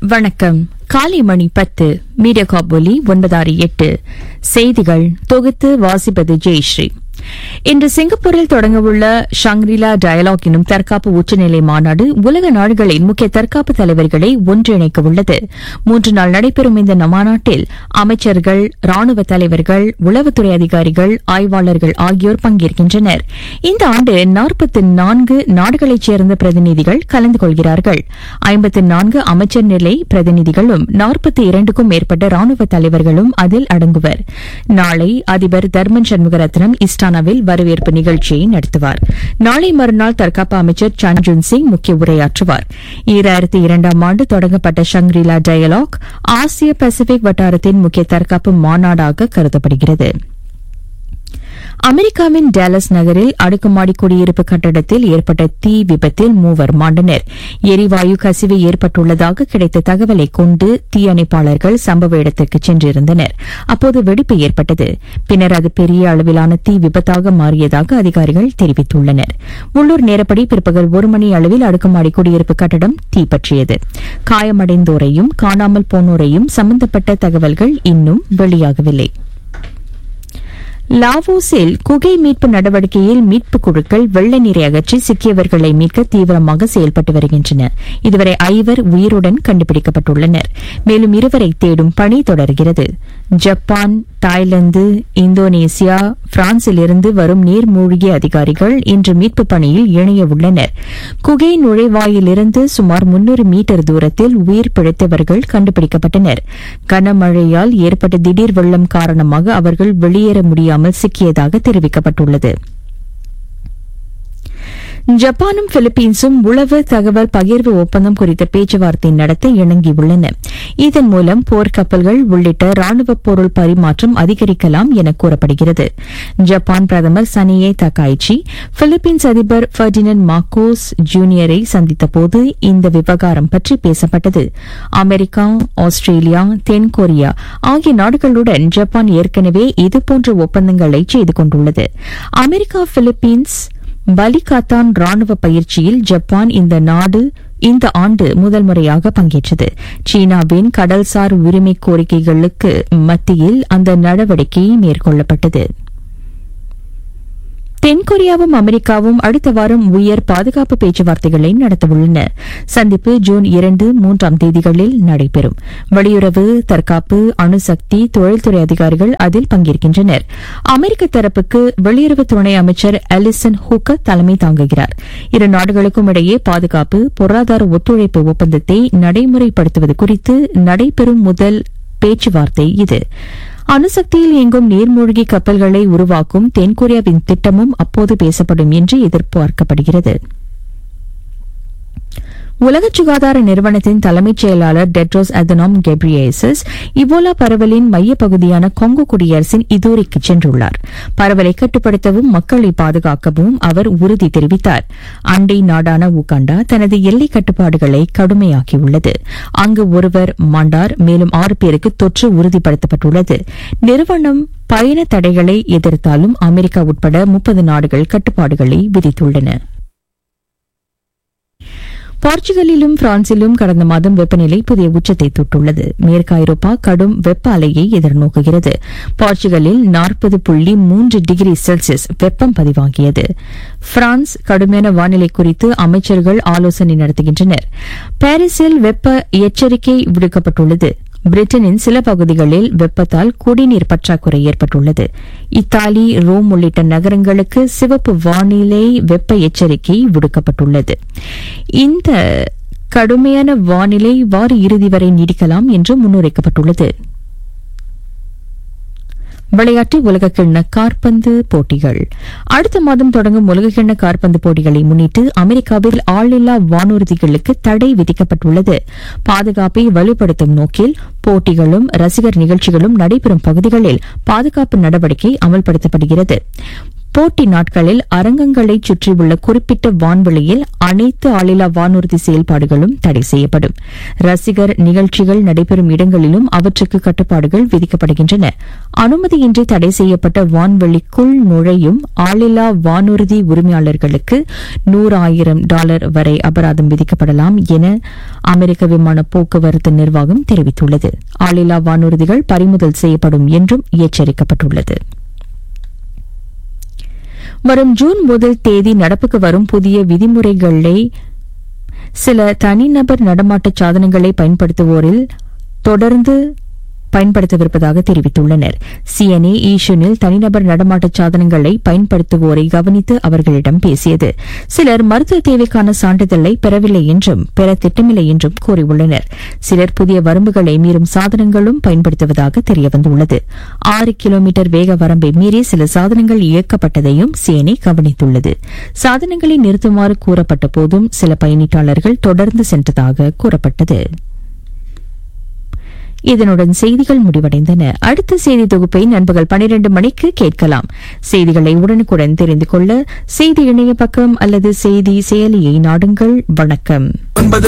வணக்கம் காலை மணி பத்து மீடியா காபொலி ஒன்பதாறு எட்டு செய்திகள் தொகுத்து வாசிப்பது ஜெயஸ்ரீ இன்று சிங்கப்பூரில் தொடங்கவுள்ள ஷாங்ரிலா டயலாக் எனும் தற்காப்பு உச்சநிலை மாநாடு உலக நாடுகளின் முக்கிய தற்காப்பு தலைவர்களை ஒன்றிணைக்க உள்ளது மூன்று நாள் நடைபெறும் இந்த மாநாட்டில் அமைச்சர்கள் ராணுவ தலைவர்கள் உளவுத்துறை அதிகாரிகள் ஆய்வாளர்கள் ஆகியோர் பங்கேற்கின்றனர் இந்த ஆண்டு நாற்பத்தி நான்கு நாடுகளைச் சேர்ந்த பிரதிநிதிகள் கலந்து கொள்கிறார்கள் ஐம்பத்தி நான்கு அமைச்சர் நிலை பிரதிநிதிகளும் நாற்பத்தி இரண்டுக்கும் மேற்பட்ட ராணுவ தலைவர்களும் அதில் அடங்குவர் நாளை அதிபர் தர்மன் சண்முகரத்னம் இஸ்டானாவில் வரவேற்பு நிகழ்ச்சியை நடத்துவார் நாளை மறுநாள் தற்காப்பு அமைச்சர் சஞ்சுன் சிங் முக்கிய உரையாற்றுவார் ஈராயிரத்தி இரண்டாம் ஆண்டு தொடங்கப்பட்ட ஷங்ரிலா டயலாக் ஆசிய பசிபிக் வட்டாரத்தின் முக்கிய தற்காப்பு மாநாடாக கருதப்படுகிறது அமெரிக்காவின் டேலஸ் நகரில் அடுக்குமாடி குடியிருப்பு கட்டடத்தில் ஏற்பட்ட தீ விபத்தில் மூவர் மாண்டனர் எரிவாயு கசிவு ஏற்பட்டுள்ளதாக கிடைத்த தகவலை கொண்டு தீயணைப்பாளர்கள் சம்பவ இடத்திற்கு சென்றிருந்தனர் அப்போது வெடிப்பு ஏற்பட்டது பின்னர் அது பெரிய அளவிலான தீ விபத்தாக மாறியதாக அதிகாரிகள் தெரிவித்துள்ளனர் உள்ளூர் நேரப்படி பிற்பகல் ஒரு மணி அளவில் அடுக்குமாடி குடியிருப்பு கட்டடம் தீப்பற்றியது காயமடைந்தோரையும் காணாமல் போனோரையும் சம்பந்தப்பட்ட தகவல்கள் இன்னும் வெளியாகவில்லை லாவோஸில் குகை மீட்பு நடவடிக்கையில் மீட்புக் குழுக்கள் வெள்ள நீரை அகற்றி சிக்கியவர்களை மீட்க தீவிரமாக செயல்பட்டு வருகின்றன இதுவரை ஐவர் உயிருடன் கண்டுபிடிக்கப்பட்டுள்ளனர் மேலும் இருவரை தேடும் பணி தொடர்கிறது ஜப்பான் தாய்லாந்து இந்தோனேசியா பிரான்சிலிருந்து வரும் நீர்மூழ்கி அதிகாரிகள் இன்று மீட்புப் பணியில் இணைய உள்ளனர் குகை நுழைவாயிலிருந்து சுமார் முன்னூறு மீட்டர் தூரத்தில் உயிர் பிழைத்தவர்கள் கண்டுபிடிக்கப்பட்டனர் கனமழையால் ஏற்பட்ட திடீர் வெள்ளம் காரணமாக அவர்கள் வெளியேற முடியாமல் சிக்கியதாக தெரிவிக்கப்பட்டுள்ளது ஜப்பானும் பிலிப்பீன்ஸும் உளவு தகவல் பகிர்வு ஒப்பந்தம் குறித்த பேச்சுவார்த்தை நடத்த இணங்கியுள்ளன இதன் மூலம் போர்க்கப்பல்கள் உள்ளிட்ட ராணுவ பொருள் பரிமாற்றம் அதிகரிக்கலாம் என கூறப்படுகிறது ஜப்பான் பிரதமர் சனியே தக்காய்ச்சி பிலிப்பீன்ஸ் அதிபர் ஃபர்டினன் மார்க்கோஸ் ஜூனியரை சந்தித்தபோது இந்த விவகாரம் பற்றி பேசப்பட்டது அமெரிக்கா ஆஸ்திரேலியா தென்கொரியா ஆகிய நாடுகளுடன் ஜப்பான் ஏற்கனவே இதுபோன்ற ஒப்பந்தங்களை செய்து கொண்டுள்ளது அமெரிக்கா பிலிப்பீன்ஸ் பலிகாத்தான் ராணுவ பயிற்சியில் ஜப்பான் இந்த நாடு இந்த ஆண்டு முதல் முறையாக பங்கேற்றது சீனாவின் கடல்சார் உரிமை கோரிக்கைகளுக்கு மத்தியில் அந்த நடவடிக்கை மேற்கொள்ளப்பட்டது தென்கொரியாவும் அமெரிக்காவும் அடுத்த வாரம் உயர் பாதுகாப்பு பேச்சுவார்த்தைகளை நடத்தவுள்ளன சந்திப்பு ஜூன் இரண்டு மூன்றாம் தேதிகளில் நடைபெறும் வெளியுறவு தற்காப்பு அணுசக்தி தொழில்துறை அதிகாரிகள் அதில் பங்கேற்கின்றனர் அமெரிக்க தரப்புக்கு வெளியுறவு துணை அமைச்சர் அலிசன் ஹூக்க தலைமை தாங்குகிறார் இரு நாடுகளுக்கும் இடையே பாதுகாப்பு பொருளாதார ஒத்துழைப்பு ஒப்பந்தத்தை நடைமுறைப்படுத்துவது குறித்து நடைபெறும் முதல் பேச்சுவார்த்தை இது அணுசக்தியில் இயங்கும் நீர்மூழ்கி கப்பல்களை உருவாக்கும் தென்கொரியாவின் திட்டமும் அப்போது பேசப்படும் என்று எதிர்பார்க்கப்படுகிறது உலக சுகாதார நிறுவனத்தின் தலைமைச் செயலாளர் டெட்ரோஸ் அதனாம் கெப்ரியேசஸ் இபோலா பரவலின் மையப்பகுதியான கொங்கு குடியரசின் இதூரிக்கு சென்றுள்ளார் பரவலை கட்டுப்படுத்தவும் மக்களை பாதுகாக்கவும் அவர் உறுதி தெரிவித்தார் அண்டை நாடான உகாண்டா தனது எல்லை கட்டுப்பாடுகளை கடுமையாக்கியுள்ளது அங்கு ஒருவர் மாண்டார் மேலும் ஆறு பேருக்கு தொற்று உறுதிப்படுத்தப்பட்டுள்ளது நிறுவனம் பயண தடைகளை எதிர்த்தாலும் அமெரிக்கா உட்பட முப்பது நாடுகள் கட்டுப்பாடுகளை விதித்துள்ளன போர்ச்சுகலிலும் பிரான்சிலும் கடந்த மாதம் வெப்பநிலை புதிய உச்சத்தை தொட்டுள்ளது மேற்கு ஐரோப்பா கடும் வெப்ப அலையை எதிர்நோக்குகிறது போர்ச்சுகலில் நாற்பது புள்ளி மூன்று டிகிரி செல்சியஸ் வெப்பம் பதிவாகியது பிரான்ஸ் கடுமையான வானிலை குறித்து அமைச்சர்கள் ஆலோசனை நடத்துகின்றனர் பாரிஸில் வெப்ப எச்சரிக்கை விடுக்கப்பட்டுள்ளது பிரிட்டனின் சில பகுதிகளில் வெப்பத்தால் குடிநீர் பற்றாக்குறை ஏற்பட்டுள்ளது இத்தாலி ரோம் உள்ளிட்ட நகரங்களுக்கு சிவப்பு வானிலை வெப்ப எச்சரிக்கை விடுக்கப்பட்டுள்ளது இந்த கடுமையான வானிலை வார இறுதி வரை நீடிக்கலாம் என்று முன்னுரைக்கப்பட்டுள்ளது விளையாட்டு உலகக்கிண்ண காற்பந்து போட்டிகள் அடுத்த மாதம் தொடங்கும் உலகக்கிண்ண காற்பந்து போட்டிகளை முன்னிட்டு அமெரிக்காவில் ஆளில்லா வானூர்திகளுக்கு தடை விதிக்கப்பட்டுள்ளது பாதுகாப்பை வலுப்படுத்தும் நோக்கில் போட்டிகளும் ரசிகர் நிகழ்ச்சிகளும் நடைபெறும் பகுதிகளில் பாதுகாப்பு நடவடிக்கை அமல்படுத்தப்படுகிறது போட்டி நாட்களில் அரங்கங்களை சுற்றியுள்ள குறிப்பிட்ட வான்வெளியில் அனைத்து ஆளில்லா வானூர்தி செயல்பாடுகளும் தடை செய்யப்படும் ரசிகர் நிகழ்ச்சிகள் நடைபெறும் இடங்களிலும் அவற்றுக்கு கட்டுப்பாடுகள் விதிக்கப்படுகின்றன அனுமதியின்றி தடை செய்யப்பட்ட வான்வெளிக்குள் நுழையும் ஆளில்லா வானூர்தி உரிமையாளர்களுக்கு நூறாயிரம் டாலர் வரை அபராதம் விதிக்கப்படலாம் என அமெரிக்க விமான போக்குவரத்து நிர்வாகம் தெரிவித்துள்ளது ஆளில்லா வானூர்திகள் பறிமுதல் செய்யப்படும் என்றும் எச்சரிக்கப்பட்டுள்ளது வரும் ஜூன் முதல் தேதி நடப்புக்கு வரும் புதிய விதிமுறைகளை சில தனிநபர் நடமாட்ட சாதனங்களை பயன்படுத்துவோரில் தொடர்ந்து பயன்படுத்தவிருப்பதாக தெரிவித்துள்ளனர் சிஎன்ஏ ஈஷனில் தனிநபர் நடமாட்ட சாதனங்களை பயன்படுத்துவோரை கவனித்து அவர்களிடம் பேசியது சிலர் மருத்துவ தேவைக்கான சான்றிதழை பெறவில்லை என்றும் பெற திட்டமில்லை என்றும் கூறியுள்ளனர் சிலர் புதிய வரம்புகளை மீறும் சாதனங்களும் பயன்படுத்துவதாக தெரியவந்துள்ளது ஆறு கிலோமீட்டர் வேக வரம்பை மீறி சில சாதனங்கள் இயக்கப்பட்டதையும் சிஎன்ஏ கவனித்துள்ளது சாதனங்களை நிறுத்துமாறு கூறப்பட்ட போதும் சில பயணீட்டாளர்கள் தொடர்ந்து சென்றதாக கூறப்பட்டது இதனுடன் செய்திகள் முடிவடைந்தன அடுத்த செய்தி தொகுப்பை நண்பகல் பனிரண்டு மணிக்கு கேட்கலாம் செய்திகளை உடனுக்குடன் தெரிந்து கொள்ள செய்தி இணைய பக்கம் அல்லது செய்தி செயலியை நாடுங்கள் வணக்கம்